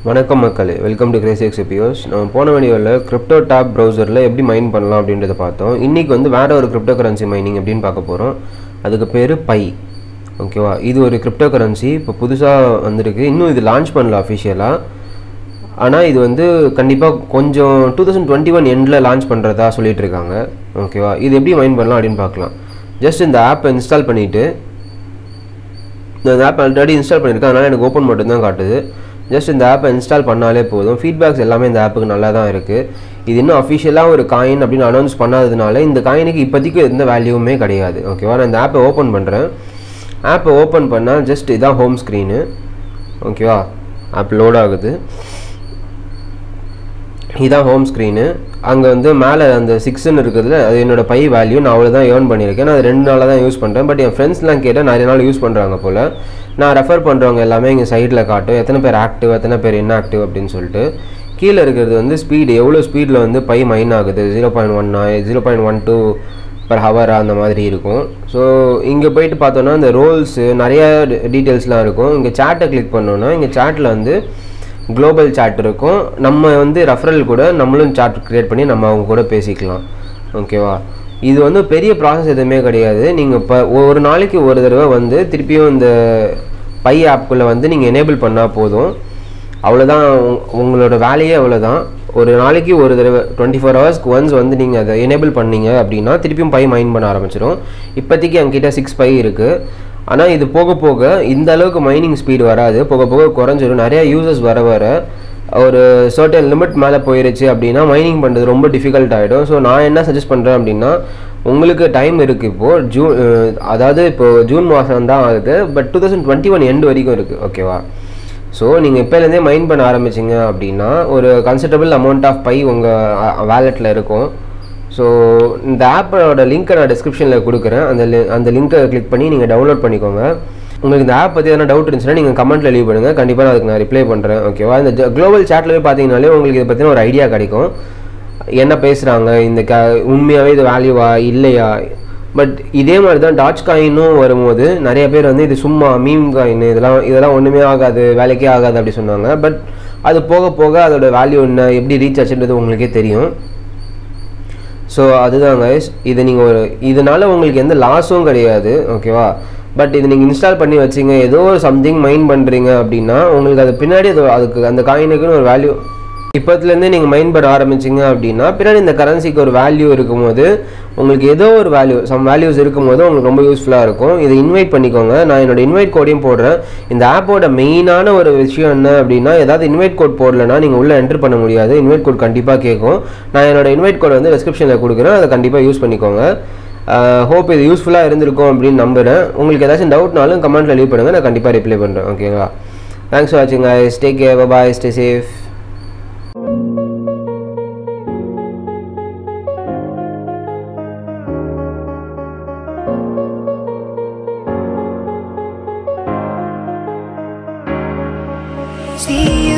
வணக்கம் மக்களே welcome to Crazy எக்ஸ்பியோஸ் நம்ம போன வீடியோவில் கிரிப்டோ டாப் ப்ரௌசரில் எப்படி மைன் பண்ணலாம் அப்படின்றத பார்த்தோம் இன்றைக்கி வந்து வேறு ஒரு கிரிப்டோ கரன்சி மைனிங் எப்படின்னு பார்க்க போகிறோம் அதுக்கு பேர் பை ஓகேவா இது ஒரு கிரிப்டோ கரன்சி இப்போ புதுசாக வந்திருக்கு இன்னும் இது லான்ச் பண்ணல அஃபிஷியலாக ஆனால் இது வந்து கண்டிப்பாக கொஞ்சம் டூ தௌசண்ட் டுவெண்ட்டி ஒன் எண்டில் லான்ச் பண்ணுறதா சொல்லிட்டு இருக்காங்க ஓகேவா இது எப்படி மைன் பண்ணலாம் அப்படின்னு பார்க்கலாம் ஜஸ்ட் இந்த ஆப்பை இன்ஸ்டால் பண்ணிவிட்டு இந்த ஆப் ஆல்ரெடி இன்ஸ்டால் பண்ணியிருக்கேன் அதனால் எனக்கு ஓப்பன் மட்டும்தான் காட்டுது ஜஸ்ட் இந்த ஆப்பை இன்ஸ்டால் பண்ணாலே போதும் ஃபீட்பேக்ஸ் எல்லாமே இந்த ஆப்புக்கு நல்லா தான் இருக்குது இது இன்னும் அஃபிஷியலாக ஒரு காயின் அப்படின்னு அனௌன்ஸ் பண்ணாததுனால இந்த காயினுக்கு இப்போதைக்கு எந்த வேல்யூவுமே கிடையாது ஓகேவா நான் இந்த ஆப்பை ஓப்பன் பண்ணுறேன் ஆப்பை ஓப்பன் பண்ணால் ஜஸ்ட் இதான் ஹோம் ஸ்க்ரீனு ஓகேவா ஆப் லோட் ஆகுது இதான் ஹோம் ஸ்க்ரீனு அங்கே வந்து மேலே அந்த சிக்ஸ்ன்னு இருக்குதுல அது என்னோட பை வேல்யூ நான் அவ்வளோ தான் ஏர்ன் பண்ணியிருக்கேன் நான் அது ரெண்டு நாளாக தான் யூஸ் பண்ணுறேன் பட் என் ஃப்ரெண்ட்ஸ்லாம் கேட்டால் நிறைய நாள் யூஸ் பண்ணுறாங்க போல் நான் ரெஃபர் பண்ணுறவங்க எல்லாமே இங்கே சைடில் காட்டும் எத்தனை பேர் ஆக்டிவ் எத்தனை பேர் inactive அப்படின்னு சொல்லிட்டு கீழே இருக்கிறது வந்து ஸ்பீடு எவ்வளோ ஸ்பீடில் வந்து பை மைன் ஆகுது zero point one zero point one two per hour அந்த மாதிரி இருக்கும் ஸோ இங்கே போயிட்டு பார்த்தோன்னா இந்த ரோல்ஸு நிறைய டீட்டெயில்ஸ்லாம் இருக்கும் இங்கே சேட்டை கிளிக் பண்ணோன்னா இங்கே சேட்டில் வந்து குளோபல் சாட் இருக்கும் நம்ம வந்து ரெஃபரல் கூட நம்மளும் சாட் க்ரியேட் பண்ணி நம்ம அவங்க கூட பேசிக்கலாம் ஓகேவா இது வந்து பெரிய ப்ராசஸ் எதுவுமே கிடையாது நீங்கள் இப்போ ஒரு நாளைக்கு ஒரு தடவை வந்து திருப்பியும் இந்த பை ஆப்குள்ளே வந்து நீங்கள் எனேபிள் பண்ணால் போதும் அவ்வளோதான் உங்- உங்களோட வேலையே அவ்வளோதான் ஒரு நாளைக்கு ஒரு தடவை டுவெண்ட்டி ஃபோர் ஹவர்ஸ்க்கு ஒன்ஸ் வந்து நீங்கள் அதை எனேபிள் பண்ணீங்க அப்படின்னா திருப்பியும் பை மைன் பண்ண ஆரம்பிச்சிடும் இப்போதைக்கு என்கிட்ட சிக்ஸ் பை இருக்குது ஆனால் இது போக போக இந்த அளவுக்கு மைனிங் ஸ்பீடு வராது போக போக குறைஞ்சிரும் நிறைய யூசர்ஸ் வர வர ஒரு சர்டன் லிமிட் மேலே போயிருச்சு அப்படின்னா மைனிங் பண்ணுறது ரொம்ப டிஃபிகல்ட் ஆகிடும் ஸோ நான் என்ன சஜஸ்ட் பண்ணுறேன் அப்படின்னா உங்களுக்கு டைம் இருக்குது இப்போது ஜூன் அஹ், அதாவது இப்போ ஜூன் மாதம் தான் ஆகுது but two thousand twenty one end வரைக்கும் இருக்குது ஓகேவா ஸோ நீங்கள் இப்போலேருந்தே மைண்ட் பண்ண ஆரம்பிச்சிங்க அப்படின்னா ஒரு கன்சிடபிள் அமௌண்ட் ஆஃப் பை உங்கள் வேலெட்டில் இருக்கும் ஸோ இந்த ஆப்போட லிங்க்கை நான் டிஸ்கிரிப்ஷனில் கொடுக்குறேன் அந்த li- அந்த லிங்க்கை கிளிக் பண்ணி நீங்கள் டவுன்லோட் பண்ணிக்கோங்க உங்களுக்கு இந்த ஆப் பற்றி எதனா டவுட் இருந்துச்சுன்னா நீங்கள் கமெண்ட்டில் லீவ் பண்ணுங்கள் கண்டிப்பாக நான் அதுக்கு நான் ரிப்ளை பண்ணுறேன் ஓகேவா இந்த குளோபல் சேட்டில் போய் பார்த்தீங்கனாலே உங்களுக்கு இதை பற்றின ஒரு ஐடியா கிடைக்கும் என்ன பேசுகிறாங்க இந்த க உண்மையாகவே இது வேல்யூவா இல்லையா பட் இதே மாதிரி தான் டாச் காயினும் வரும்போது நிறைய பேர் வந்து இது சும்மா மீம் காயின் இதெல்லாம் இதெல்லாம் ஒன்றுமே ஆகாது வேலைக்கே ஆகாது அப்படி சொன்னாங்க பட் அது போக போக அதோட வேல்யூ என்ன எப்படி ரீச் ஆச்சுன்றது உங்களுக்கே தெரியும் ஸோ அதுதான் கைஸ் இது நீங்கள் ஒரு இதனால உங்களுக்கு எந்த லாஸும் கிடையாது ஓகேவா பட் இது நீங்கள் இன்ஸ்டால் பண்ணி வச்சிங்க ஏதோ ஒரு சம்திங் மைண்ட் பண்ணுறீங்க அப்படின்னா உங்களுக்கு அது பின்னாடி அது அதுக்கு அந்த காயினுக்குன்னு ஒரு வேல்யூ இப்போத்துலேருந்தே நீங்கள் மைண்ட் பண்ண ஆரம்பிச்சிங்க அப்படின்னா பின்னாடி இந்த கரன்சிக்கு ஒரு வேல்யூ இருக்கும்போது உங்களுக்கு ஏதோ ஒரு வேல்யூ சம் வேல்யூஸ் இருக்கும்போது உங்களுக்கு ரொம்ப யூஸ்ஃபுல்லாக இருக்கும் இதை இன்வைட் பண்ணிக்கோங்க நான் என்னோட இன்வைட் கோடையும் போடுறேன் இந்த ஆப்போட மெயினான ஒரு விஷயம் என்ன அப்படின்னா ஏதாவது இன்வைட் கோட் போடலைன்னா நீங்கள் உள்ளே என்டர் பண்ண முடியாது இன்வைட் கோட் கண்டிப்பாக கேட்கும் நான் என்னோட இன்வைட் கோட் வந்து டிஸ்கிரிப்ஷனில் கொடுக்குறேன் அதை கண்டிப்பாக யூஸ் பண்ணிக்கோங்க ஹோப் இது யூஸ்ஃபுல்லாக இருந்திருக்கும் அப்படின்னு நம்புகிறேன் உங்களுக்கு ஏதாச்சும் டவுட்னாலும் கமெண்ட்டில் லீவ் பண்ணுங்கள் நான் கண்டிப்பாக ரிப்ளை பண்ணுறேன் ஓகேங்களா தேங்க்ஸ் ஃபார் வாட்சிங் guys take care bye stay safe See you